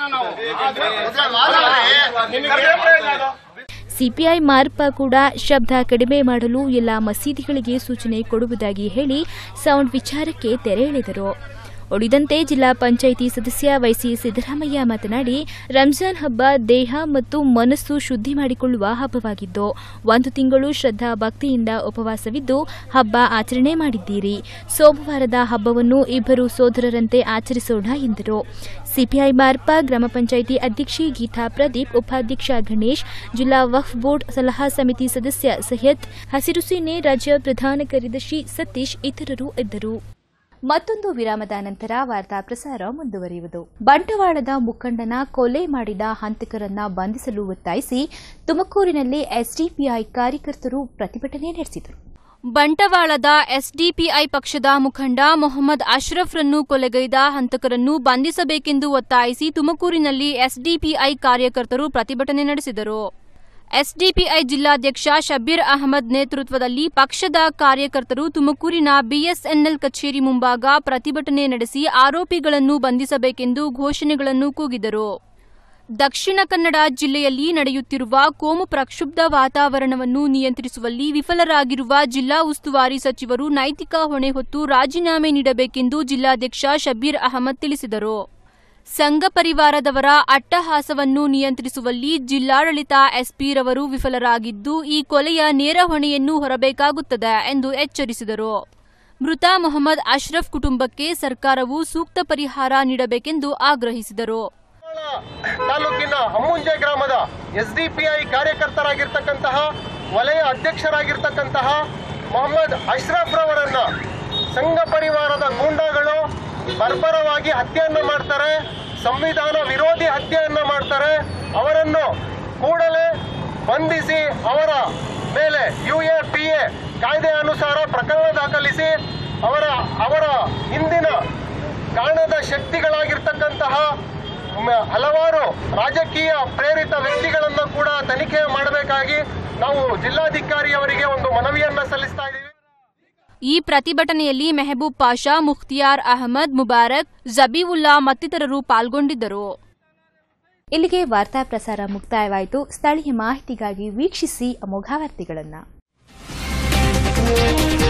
ನಿನಗೆ ಏನ್ ಪ್ರಯೋಜನ ಅದು? ಸಿಪಿಐ ಮಾರ್ಪ ಕೂಡ ಶಬ್ದ ಕಡಿಮೆ ಮಾಡಲು ಎಲ್ಲ ಮಸೀದಿಗಳಿಗೆ ಸೂಚನೆ ಕೊಡುವುದಾಗಿ ಹೇಳಿ ಸೌಂಡ್ ವಿಚಾರಕ್ಕೆ ತೆರೆ ಎಳೆದರು ಉಳಿದಂತೆ ಜಿಲ್ಲಾ ಪಂಚಾಯಿತಿ ಸದಸ್ಯ ವೈಸಿ ಸಿದ್ದರಾಮಯ್ಯ ಮಾತನಾಡಿ ರಂಜಾನ್ ಹಬ್ಬ ದೇಹ ಮತ್ತು ಮನಸ್ಸು ಶುದ್ಧಿ ಮಾಡಿಕೊಳ್ಳುವ ಹಬ್ಬವಾಗಿದ್ದು ಒಂದು ತಿಂಗಳು ಶ್ರದ್ಧಾ ಭಕ್ತಿಯಿಂದ ಉಪವಾಸವಿದ್ದು ಹಬ್ಬ ಆಚರಣೆ ಮಾಡಿದ್ದೀರಿ ಸೋಮವಾರದ ಹಬ್ಬವನ್ನು ಇಬ್ಬರು ಸೋದರರಂತೆ ಆಚರಿಸೋಣ ಎಂದರು ಸಿಪಿಐ ಮಾರ್ಪ ಗ್ರಾಮ ಪಂಚಾಯಿತಿ ಅಧ್ಯಕ್ಷೆ ಗೀತಾ ಪ್ರದೀಪ್ ಉಪಾಧ್ಯಕ್ಷ ಗಣೇಶ್ ಜಿಲ್ಲಾ ವಕ್ಫ್ ಬೋರ್ಡ್ ಸಲಹಾ ಸಮಿತಿ ಸದಸ್ಯ ಸೈಯದ್ ಹಸಿರು ಸೇನೆ ರಾಜ್ಯ ಪ್ರಧಾನ ಕಾರ್ಯದರ್ಶಿ ಸತೀಶ್ ಇತರರು ಇದ್ದರು ಮತ್ತೊಂದು ವಿರಾಮದ ನಂತರ ವಾರ್ತಾ ಪ್ರಸಾರ ಮುಂದುವರಿಯುವುದು ಬಂಟ್ವಾಳದ ಮುಖಂಡನ ಕೊಲೆ ಮಾಡಿದ ಹಂತಕರನ್ನ ಬಂಧಿಸಲು ಒತ್ತಾಯಿಸಿ ತುಮಕೂರಿನಲ್ಲಿ ಎಸ್ಡಿಪಿಐ ಕಾರ್ಯಕರ್ತರು ಪ್ರತಿಭಟನೆ ನಡೆಸಿದರು ಬಂಟವಾಳದ ಎಸ್ಡಿಪಿಐ ಪಕ್ಷದ ಮುಖಂಡ ಮೊಹಮ್ಮದ್ ಅಶ್ರಫ್ರನ್ನು ಕೊಲೆಗೈದ ಹಂತಕರನ್ನು ಬಂಧಿಸಬೇಕೆಂದು ಒತ್ತಾಯಿಸಿ ತುಮಕೂರಿನಲ್ಲಿ ಎಸ್ಡಿಪಿಐ ಕಾರ್ಯಕರ್ತರು ಪ್ರತಿಭಟನೆ ನಡೆಸಿದರು ಎಸ್ಡಿಪಿಐ ಜಿಲ್ಲಾಧ್ಯಕ್ಷ ಶಬೀರ್ ಅಹಮದ್ ನೇತೃತ್ವದಲ್ಲಿ ಪಕ್ಷದ ಕಾರ್ಯಕರ್ತರು ತುಮಕೂರಿನ ಬಿಎಸ್ಎನ್ಎಲ್ ಕಚೇರಿ ಮುಂಭಾಗ ಪ್ರತಿಭಟನೆ ನಡೆಸಿ ಆರೋಪಿಗಳನ್ನು ಬಂಧಿಸಬೇಕೆಂದು ಘೋಷಣೆಗಳನ್ನು ಕೂಗಿದರು ದಕ್ಷಿಣ ಕನ್ನಡ ಜಿಲ್ಲೆಯಲ್ಲಿ ನಡೆಯುತ್ತಿರುವ ಕೋಮು ಪ್ರಕ್ಷುಬ್ಧ ವಾತಾವರಣವನ್ನು ನಿಯಂತ್ರಿಸುವಲ್ಲಿ ವಿಫಲರಾಗಿರುವ ಜಿಲ್ಲಾ ಉಸ್ತುವಾರಿ ಸಚಿವರು ನೈತಿಕ ಹೊಣೆ ಹೊತ್ತು ರಾಜೀನಾಮೆ ನೀಡಬೇಕೆಂದು ಜಿಲ್ಲಾಧ್ಯಕ್ಷ ಶಬೀರ್ ಅಹಮದ್ ತಿಳಿಸಿದರು ಸಂಘ ಪರಿವಾರದವರ ಅಟ್ಟಹಾಸವನ್ನು ನಿಯಂತ್ರಿಸುವಲ್ಲಿ ಜಿಲ್ಲಾಡಳಿತ ಎಸ್ಪಿರವರು ವಿಫಲರಾಗಿದ್ದು ಈ ಕೊಲೆಯ ನೇರ ಹೊಣೆಯನ್ನು ಹೊರಬೇಕಾಗುತ್ತದೆ ಎಂದು ಎಚ್ಚರಿಸಿದರು ಮೃತ ಮೊಹಮ್ಮದ್ ಅಶ್ರಫ್ ಕುಟುಂಬಕ್ಕೆ ಸರ್ಕಾರವು ಸೂಕ್ತ ಪರಿಹಾರ ನೀಡಬೇಕೆಂದು ಆಗ್ರಹಿಸಿದರು ತಾಲೂಕಿನ ಅಮ್ಮುಂಜೆ ಗ್ರಾಮದ ಎಸ್ಡಿಪಿಐ ಕಾರ್ಯಕರ್ತರಾಗಿರ್ತಕ್ಕಂತಹ ವಲಯ ಅಧ್ಯಕ್ಷರಾಗಿರ್ತಕ್ಕಂತಹ ಮೊಹಮ್ಮದ್ ಅಶ್ರಫ್ ರವರನ್ನ ಸಂಘ ಪರಿವಾರದ ಗೂಂಡಾಗಳು ಬರ್ಬರವಾಗಿ ಹತ್ಯೆಯನ್ನ ಮಾಡ್ತಾರೆ ಸಂವಿಧಾನ ವಿರೋಧಿ ಹತ್ಯೆಯನ್ನ ಮಾಡ್ತಾರೆ ಅವರನ್ನು ಕೂಡಲೇ ಬಂಧಿಸಿ ಅವರ ಮೇಲೆ ಯು ಎ ಪಿ ಎ ಕಾಯ್ದೆ ಅನುಸಾರ ಪ್ರಕರಣ ದಾಖಲಿಸಿ ಅವರ ಅವರ ಹಿಂದಿನ ಕಾಣದ ಶಕ್ತಿಗಳಾಗಿರ್ತಕ್ಕಂತಹ ಮ- ಹಲವಾರು ರಾಜಕೀಯ ಪ್ರೇರಿತ ವ್ಯಕ್ತಿಗಳನ್ನು ಕೂಡ ತನಿಖೆ ಮಾಡಬೇಕಾಗಿ ನಾವು ಜಿಲ್ಲಾಧಿಕಾರಿಯವರಿಗೆ ಒಂದು ಮನವಿಯನ್ನ ಸಲ್ಲಿಸ್ತಾ ಇದ್ದೀವಿ ಈ ಪ್ರತಿಭಟನೆಯಲ್ಲಿ ಮೆಹಬೂಬ್ ಪಾಷಾ ಮುಖ್ತಿಯಾರ್ ಅಹಮದ್ ಮುಬಾರಕ್ ಜಬೀವುಲ್ಲಾ ಮತ್ತಿತರರು ಪಾಲ್ಗೊಂಡಿದ್ದರು ಇಲ್ಲಿಗೆ ವಾರ್ತಾ ಪ್ರಸಾರ ಮುಕ್ತಾಯವಾಯಿತು ಸ್ಥಳೀಯ ಮಾಹಿತಿಗಾಗಿ ವೀಕ್ಷಿಸಿ ಅಮೋಘ ವಾರ್ತೆಗಳನ್ನು